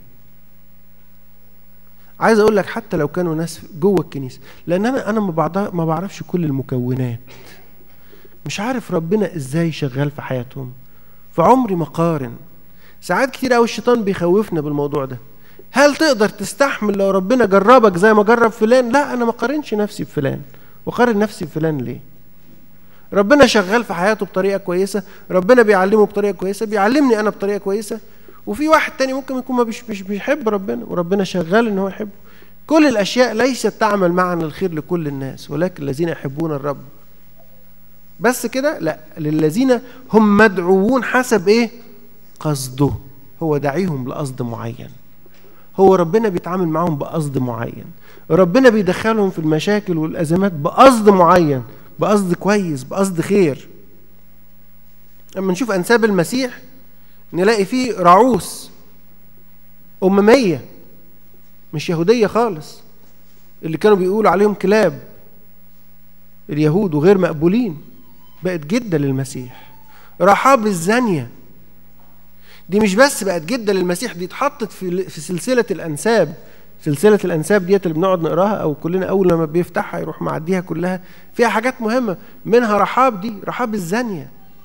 عايز اقول لك حتى لو كانوا ناس جوه الكنيسه لان انا انا ما بعرفش كل المكونات مش عارف ربنا ازاي شغال في حياتهم فعمري ما قارن ساعات كتير قوي الشيطان بيخوفنا بالموضوع ده هل تقدر تستحمل لو ربنا جربك زي ما جرب فلان لا انا ما قارنش نفسي بفلان وقارن نفسي بفلان ليه ربنا شغال في حياته بطريقه كويسه ربنا بيعلمه بطريقه كويسه بيعلمني انا بطريقه كويسه وفي واحد تاني ممكن يكون ما مش مش بيحب ربنا وربنا شغال ان هو يحبه كل الاشياء ليست تعمل معا الخير لكل الناس ولكن الذين يحبون الرب بس كده لا للذين هم مدعوون حسب ايه قصده هو داعيهم لقصد معين هو ربنا بيتعامل معاهم بقصد معين ربنا بيدخلهم في المشاكل والازمات بقصد معين بقصد كويس بقصد خير اما نشوف انساب المسيح نلاقي فيه رعوس أممية مش يهودية خالص اللي كانوا بيقولوا عليهم كلاب اليهود وغير مقبولين بقت جدة للمسيح رحاب الزانية دي مش بس بقت جدة للمسيح دي اتحطت في في سلسلة الأنساب سلسلة الأنساب ديت اللي بنقعد نقراها أو كلنا أول لما بيفتحها يروح معديها كلها فيها حاجات مهمة منها رحاب دي رحاب الزانية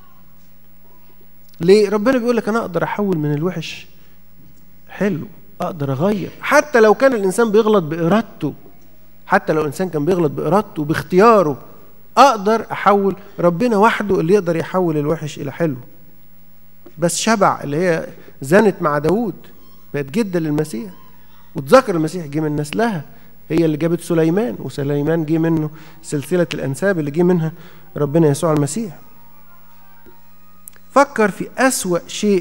ليه؟ ربنا بيقول لك أنا أقدر أحول من الوحش حلو أقدر أغير حتى لو كان الإنسان بيغلط بإرادته حتى لو الإنسان كان بيغلط بإرادته باختياره أقدر أحول ربنا وحده اللي يقدر يحول الوحش إلى حلو بس شبع اللي هي زنت مع داوود بقت جدة للمسيح وتذكر المسيح جه من نسلها هي اللي جابت سليمان وسليمان جه منه سلسلة الأنساب اللي جه منها ربنا يسوع المسيح فكر في أسوأ شيء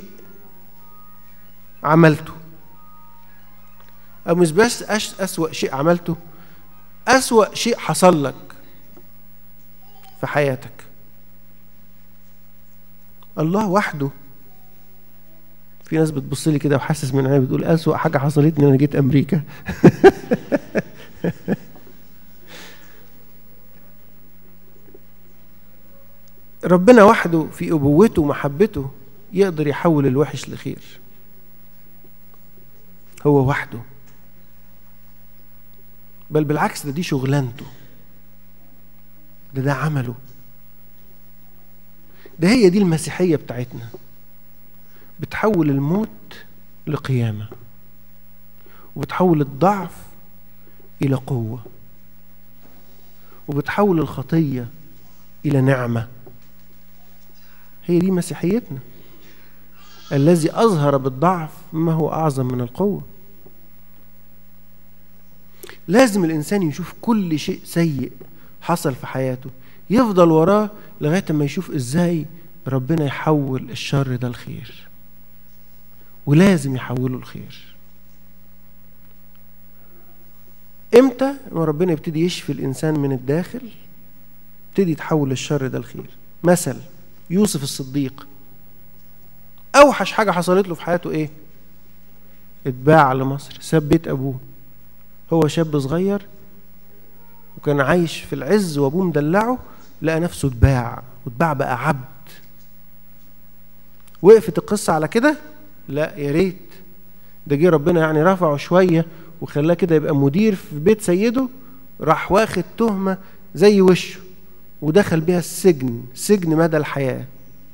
عملته أو مش بس أسوأ شيء عملته أسوأ شيء حصل لك في حياتك الله وحده في ناس بتبص لي كده وحاسس من عيني بتقول أسوأ حاجة حصلت لي وأنا جيت أمريكا ربنا وحده في أبوته ومحبته يقدر يحول الوحش لخير هو وحده بل بالعكس ده دي شغلانته ده ده عمله ده هي دي المسيحية بتاعتنا بتحول الموت لقيامة وبتحول الضعف إلى قوة وبتحول الخطية إلى نعمة هي دي مسيحيتنا الذي أظهر بالضعف ما هو أعظم من القوة لازم الإنسان يشوف كل شيء سيء حصل في حياته يفضل وراه لغاية ما يشوف إزاي ربنا يحول الشر ده الخير ولازم يحوله الخير امتى ما ربنا يبتدي يشفي الانسان من الداخل يبتدي يتحول الشر ده الخير مثل يوسف الصديق اوحش حاجه حصلت له في حياته ايه اتباع لمصر ساب بيت ابوه هو شاب صغير وكان عايش في العز وابوه مدلعه لقى نفسه اتباع واتباع بقى عبد وقفت القصه على كده لا يا ريت ده جه ربنا يعني رفعه شويه وخلاه كده يبقى مدير في بيت سيده راح واخد تهمه زي وشه ودخل بيها السجن سجن مدى الحياه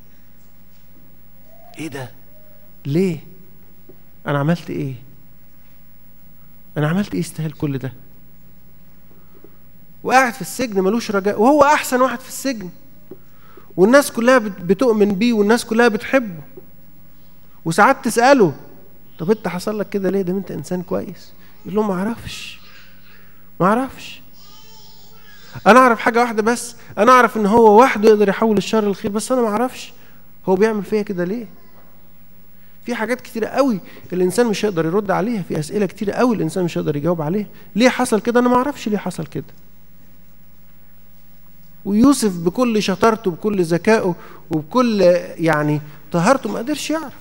ايه ده ليه انا عملت ايه انا عملت ايه يستاهل كل ده وقاعد في السجن ملوش رجاء وهو احسن واحد في السجن والناس كلها بتؤمن بيه والناس كلها بتحبه وساعات تساله طب انت حصل لك كده ليه ده انت انسان كويس يقول له ما اعرفش ما اعرفش انا اعرف حاجه واحده بس انا اعرف ان هو وحده يقدر يحول الشر للخير بس انا ما اعرفش هو بيعمل فيا كده ليه في حاجات كتيرة قوي الإنسان مش هيقدر يرد عليها في أسئلة كتيرة قوي الإنسان مش هيقدر يجاوب عليها ليه حصل كده أنا ما أعرفش ليه حصل كده ويوسف بكل شطارته بكل ذكائه وبكل يعني طهارته ما قدرش يعرف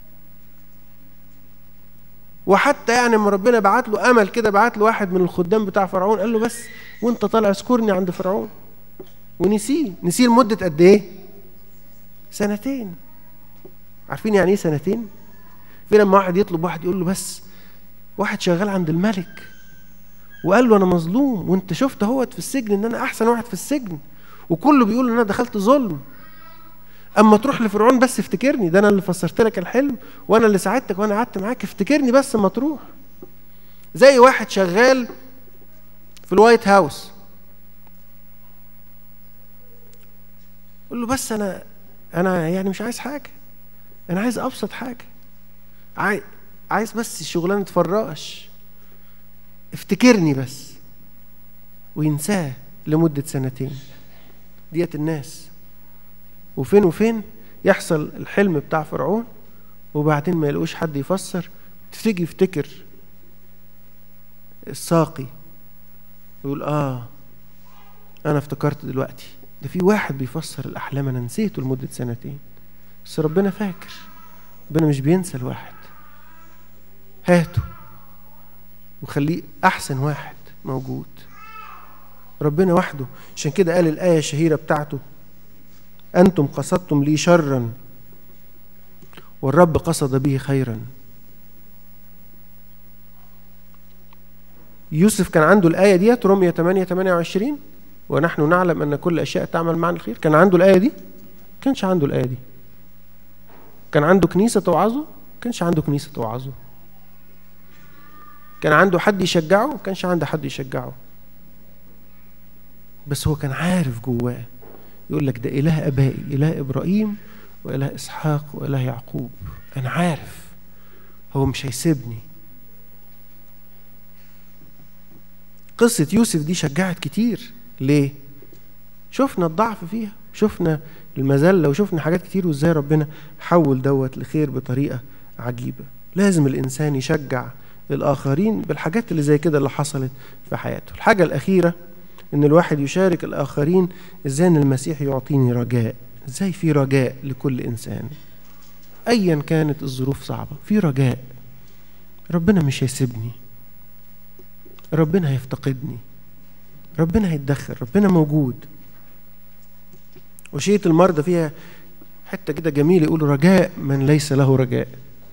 وحتى يعني لما ربنا بعت له امل كده بعت له واحد من الخدام بتاع فرعون قال له بس وانت طالع اذكرني عند فرعون ونسيه نسيه لمده قد ايه؟ سنتين عارفين يعني ايه سنتين؟ في لما واحد يطلب واحد يقول له بس واحد شغال عند الملك وقال له انا مظلوم وانت شفت اهوت في السجن ان انا احسن واحد في السجن وكله بيقول ان انا دخلت ظلم اما تروح لفرعون بس افتكرني ده انا اللي فسرت لك الحلم وانا اللي ساعدتك وانا قعدت معاك افتكرني بس اما تروح زي واحد شغال في الوايت هاوس قول له بس انا انا يعني مش عايز حاجه انا عايز ابسط حاجه عايز عايز بس شغلانه فراش افتكرني بس وينساه لمده سنتين ديت الناس وفين وفين يحصل الحلم بتاع فرعون وبعدين ما يلاقوش حد يفسر تيجي يفتكر الساقي يقول اه انا افتكرت دلوقتي ده في واحد بيفسر الاحلام انا نسيته لمده سنتين بس ربنا فاكر ربنا مش بينسى الواحد هاته وخليه احسن واحد موجود ربنا وحده عشان كده قال الايه الشهيره بتاعته أنتم قصدتم لي شرا والرب قصد به خيرا يوسف كان عنده الآية ديت رمية 8 28 ونحن نعلم أن كل أشياء تعمل معنا الخير كان عنده الآية دي كانش عنده الآية دي كان عنده كنيسة توعظه كانش عنده كنيسة توعظه كان عنده حد يشجعه كانش عنده حد يشجعه بس هو كان عارف جواه يقول لك ده إله أبائي إله إبراهيم وإله إسحاق وإله يعقوب أنا عارف هو مش هيسيبني قصة يوسف دي شجعت كتير ليه؟ شفنا الضعف فيها شفنا المذلة وشفنا حاجات كتير وازاي ربنا حول دوت لخير بطريقة عجيبة لازم الإنسان يشجع الآخرين بالحاجات اللي زي كده اللي حصلت في حياته الحاجة الأخيرة ان الواحد يشارك الاخرين ازاي ان المسيح يعطيني رجاء ازاي في رجاء لكل انسان ايا كانت الظروف صعبه في رجاء ربنا مش هيسيبني ربنا هيفتقدني ربنا هيتدخل ربنا موجود وشية المرضى فيها حتة كده جميلة يقول رجاء من ليس له رجاء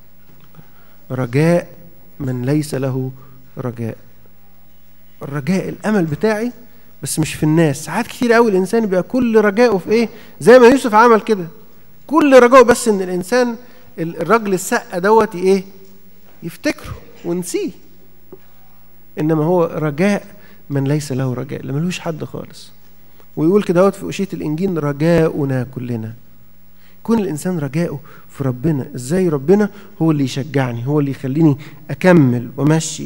رجاء من ليس له رجاء الرجاء الأمل بتاعي بس مش في الناس ساعات كتير قوي الإنسان بيبقى كل رجائه في إيه زي ما يوسف عمل كده كل رجائه بس إن الإنسان الراجل السقة دوت إيه يفتكره ونسيه إنما هو رجاء من ليس له رجاء اللي ملوش حد خالص ويقول كده في أشية الإنجيل رجاؤنا كلنا يكون الإنسان رجاؤه في ربنا إزاي ربنا هو اللي يشجعني هو اللي يخليني أكمل ومشي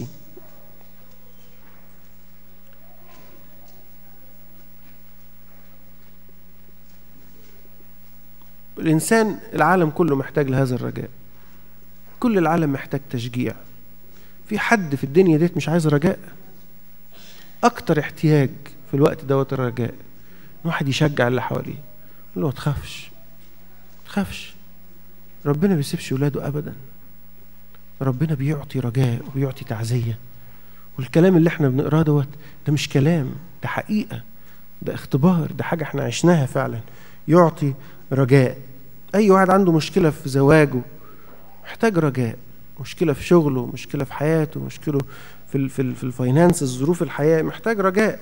الإنسان العالم كله محتاج لهذا الرجاء كل العالم محتاج تشجيع في حد في الدنيا ديت مش عايز رجاء أكتر احتياج في الوقت دوت الرجاء واحد يشجع اللي حواليه يقول له ما تخافش ما تخافش ربنا ما بيسيبش ولاده ابدا ربنا بيعطي رجاء وبيعطي تعزيه والكلام اللي احنا بنقراه دوت ده مش كلام ده حقيقه ده اختبار ده حاجه احنا عشناها فعلا يعطي رجاء اي واحد عنده مشكله في زواجه محتاج رجاء مشكله في شغله مشكله في حياته مشكله في ال في, ال في الفاينانس ظروف الحياه محتاج رجاء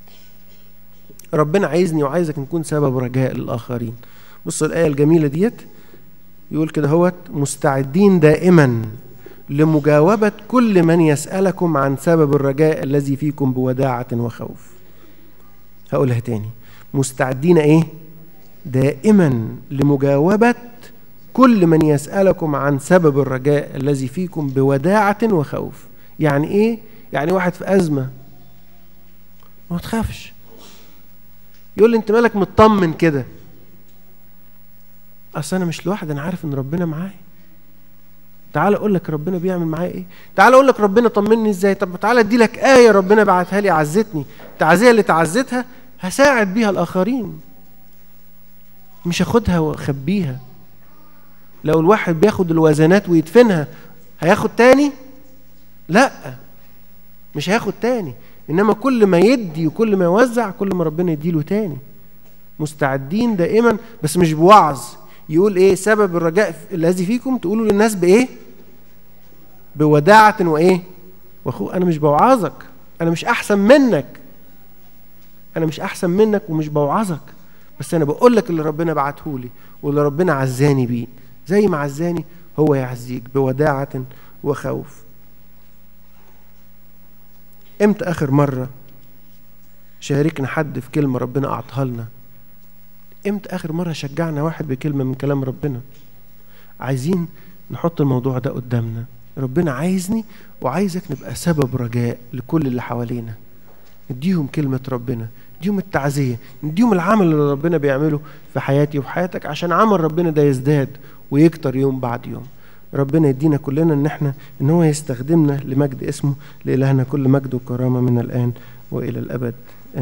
ربنا عايزني وعايزك نكون سبب رجاء للآخرين بص الآية الجميلة ديت يقول كده هوت مستعدين دائما لمجاوبة كل من يسألكم عن سبب الرجاء الذي فيكم بوداعة وخوف هقولها تاني مستعدين ايه دائما لمجاوبة كل من يسألكم عن سبب الرجاء الذي فيكم بوداعة وخوف يعني ايه يعني واحد في أزمة ما تخافش يقول لي انت مالك مطمن كده اصل انا مش لوحدي انا عارف ان ربنا معايا تعال اقول لك ربنا بيعمل معايا ايه تعال اقول لك ربنا طمني ازاي طب تعال ادي لك ايه ربنا بعتها لي عزتني التعزيه اللي تعزتها هساعد بيها الاخرين مش هاخدها واخبيها لو الواحد بياخد الوزنات ويدفنها هياخد تاني لا مش هياخد تاني انما كل ما يدي وكل ما يوزع كل ما ربنا يديله تاني مستعدين دائما بس مش بوعظ يقول ايه سبب الرجاء الذي فيكم تقولوا للناس بايه بوداعة وايه واخو انا مش بوعظك انا مش احسن منك انا مش احسن منك ومش بوعظك بس انا بقول لك اللي ربنا بعته لي واللي ربنا عزاني بيه زي ما عزاني هو يعزيك بوداعة وخوف امتى اخر مرة شاركنا حد في كلمة ربنا اعطاها لنا امتى اخر مرة شجعنا واحد بكلمة من كلام ربنا عايزين نحط الموضوع ده قدامنا ربنا عايزني وعايزك نبقى سبب رجاء لكل اللي حوالينا نديهم كلمة ربنا نديهم التعزية نديهم العمل اللي ربنا بيعمله في حياتي وفي حياتك عشان عمل ربنا ده يزداد ويكتر يوم بعد يوم ربنا يدينا كلنا ان احنا ان هو يستخدمنا لمجد اسمه لإلهنا كل مجد وكرامة من الآن وإلى الأبد